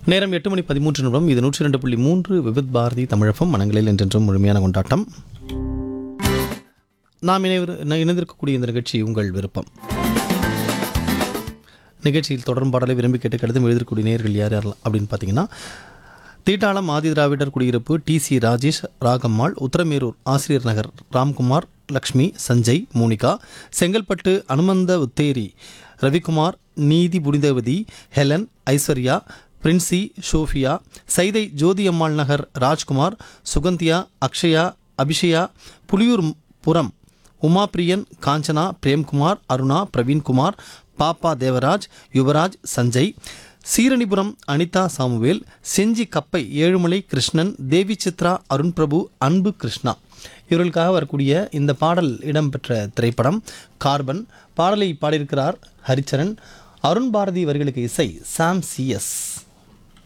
நேரம் எட்டு மணி பதிமூன்று நிமிடம் இது நூற்றி ரெண்டு புள்ளி மூன்று விவித் பாரதி தமிழகம் மனங்களில் என்றென்றும் முழுமையான கொண்டாட்டம் நாம் இணைவர் இணைந்திருக்கக்கூடிய இந்த நிகழ்ச்சி உங்கள் விருப்பம் நிகழ்ச்சியில் தொடரும் பாடலை விரும்பி கேட்டு கடிதம் எழுதக்கூடிய நேயர்கள் யார் யாரெல்லாம் அப்படின்னு பார்த்தீங்கன்னா தீட்டாளம் ஆதி திராவிடர் குடியிருப்பு DC Rajesh Ragammal Uthiramerur Asiriyar Nagar Ramkumar Lakshmi Sanjay Monika Chengalpattu Anumantha Utheri Ravikumar Neethi Punithavathi Helen Aishwarya Princy Sophia Saidai Jothi Ammal Nagar Rajkumar Sugandhiya Akshaya Abishaya Puliyur Puram Umapriyan Kanchana Premkumar Aruna Praveenkumar Pappa Devaraj Yuvaraj Sanjay Seeranipuram Anitha Samuel Senji Kappai Ezhumalai Krishnan தேவி சித்ரா அருண் பிரபு அன்பு கிருஷ்ணா இவர்களுக்காக வரக்கூடிய இந்த பாடல் இடம்பெற்ற திரைப்படம் கார்பன் பாடலை பாடியிருக்கிறார் ஹரிச்சரன் அருண் பாரதி அவர்களுக்கு இசை சாம் சிஎஸ்